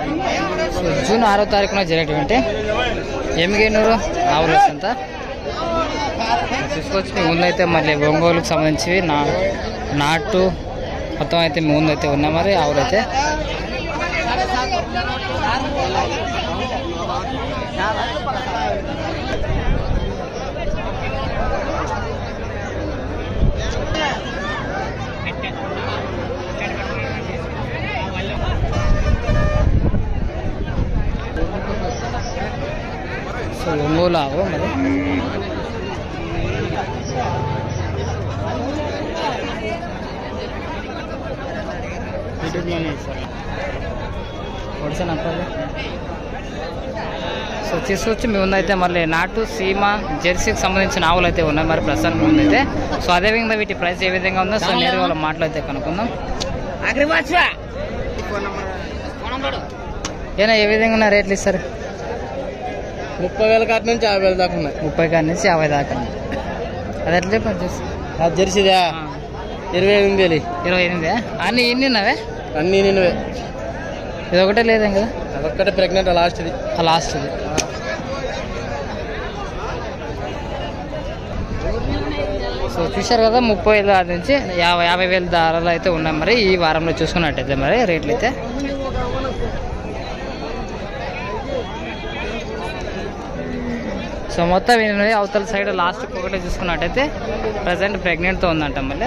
so June ఆరో తారీఖున జరిగేటువంటి ఎమిగేనూరు ఆవుల సంత చూసుకోవచ్చు మీ ముందైతే మళ్ళీ ఒంగోలుకు సంబంధించి నా నాటు మొత్తం అయితే మీ ముందైతే ఉన్నాయి మరి ఆవులైతే సో ఒంగోలు ఆవు మరి ఒడిసా నప్పది సో తీసుకొచ్చి మీ ముందైతే మళ్ళీ నాటు సీమ జెర్సీకి సంబంధించిన ఆవులు అయితే ఉన్నాయి మరి ప్రస్తుతానికి మీ ముందైతే సో అదేవిధంగా వీటి ప్రైస్ ఏ విధంగా ఉందో సో నేరుగా వాళ్ళ మాటలు అయితే కనుక్కుందాం ఏనా ఏ విధంగా ఉన్న రేట్లు ఇస్తారు ముప్పై వేల కాటి నుంచి యాభై వేల దాకా ఉన్నాయి ముప్పై కాడి నుంచి యాభై దాకా అది ఎట్లా చెప్పండి చూసి అది జెర్సీదా ఇరవై ఎనిమిది వేలు ఇరవై ఎనిమిది అన్నీ ఎన్ని ఉన్నవే అన్ని నిన్నవే ఇది ఒకటే లేదేం కదా అదొక్కటే ప్రెగ్నెంట్ లాస్ట్ది ఆ లాస్ట్ ఇది సో చూశారు కదా ముప్పై వేల నుంచి యాభై యాభై వేల ధరలు అయితే ఉన్నాయి మరి ఈ వారంలో చూసుకున్నట్టయితే మరి రేట్లు అయితే సో మొత్తం ఈయన అవతల సైడ్ లాస్ట్ ఒకటే చూసుకున్నట్టయితే ప్రజెంట్ ప్రెగ్నెంట్తో ఉందంట మళ్ళీ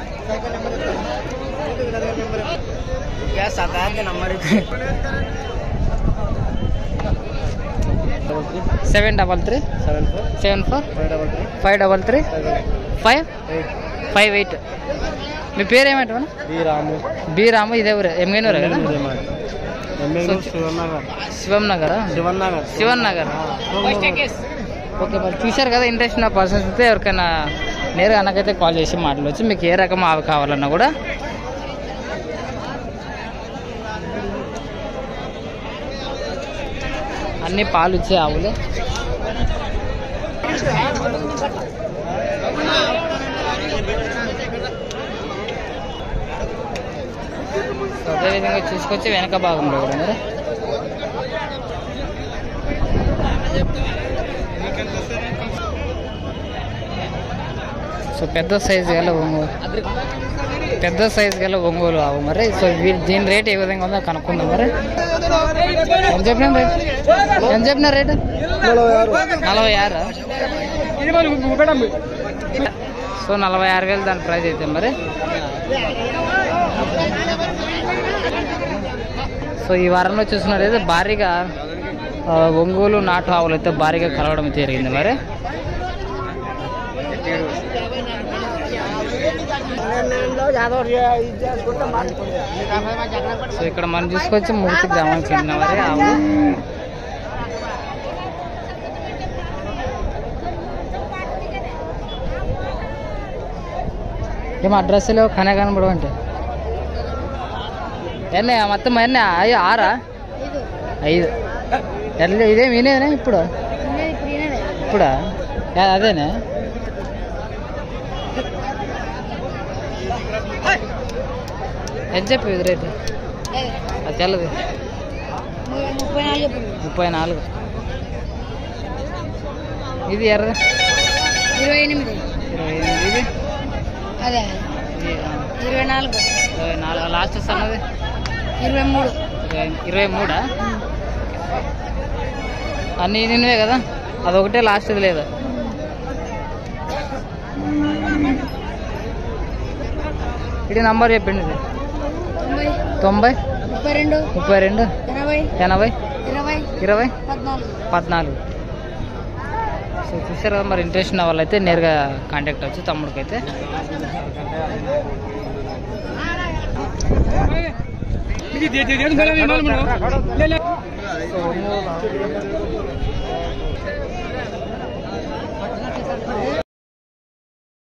seven double three seven four seven four five double three five double three five five eight మీ పేరు ఏమంటారు బి రాము బి రాము ఇదే ఊరే ఎంగనూరే కదా ఎమ్మెల్యే శివన్నగర్ శివం నగర్ శివన్నగర్ శివన్ నగర్ ఓకే మరి చూశారు కదా ఇంట్రెస్ట్ ఉన్న పర్సన్స్ అయితే ఎవరికైనా నేరుగా అన్నకైతే కాల్ చేసి మాట్లాడవచ్చు మీకు ఏ రకం ఆవు కావాలన్నా కూడా అన్ని పాలు ఇచ్చే ఆవులే సో అదేవిధంగా చూసుకొచ్చి వెనక భాగంలో కూడా మరి సో పెద్ద సైజు గల ఒంగోలు పెద్ద సైజు గల ఒంగోలు ఆవు మరి సో వీ- దీని రేట్ ఏ విధంగా ఉందో కనుక్కుందాం మరి ఎంత చెప్పిన రేట్ ఎంత చెప్పిన రేటు నలభై ఆరు సో నలభై ఆరు వేలు దాని ప్రైస్ అయితే మరి సో ఈ వారంలో చూసినట్టయితే భారీగా ఆ, ఒంగోలు నాటు ఆవులు అయితే భారీగా కలవడం జరిగింది మరి సో ఇక్కడ మనం చూసుకొచ్చి మూర్తి గ్రామానికి చెందిన వారి ఆవులు ఏం అడ్రస్ లేవు కనే కనబడవు అంటే ఎన్ని మొత్తం ఎన్ని అయ్యో ఆరా ఐదు ఎట్లా ఇదే వినేదే ఇప్పుడు ఇప్పుడా ఏ, అదేనే ఎంత చెప్పి ఇది రేటు అది తెల్లది ముప్పై నాలుగు చెప్పండి ముప్పై నాలుగు ఇది ఎర్ర ఇరవై ఎనిమిది ఇరవై ఎనిమిది ఇది అదే ఇది, ఆ, ఇరవై నాలుగు ఇరవై నాలుగు లాస్ట్ వస్తున్నది ఇరవై మూడు ఇరవై ఇరవై మూడా అన్నీ నిన్నవే కదా అదొకటే లాస్ట్ది లేదు ఇది నంబర్ చెప్పండి ఇది తొంభై తొంభై ముప్పై రెండు ముప్పై రెండు ఎనభై ఎనభై ఇరవై ఇరవై పద్నాలుగు పద్నాలుగు సో చూసారు కదా మరి ఇంట్రెస్ట్ ఉన్న వాళ్ళైతే నేరుగా కాంటాక్ట్ అవ్వచ్చు తమ్ముడికైతే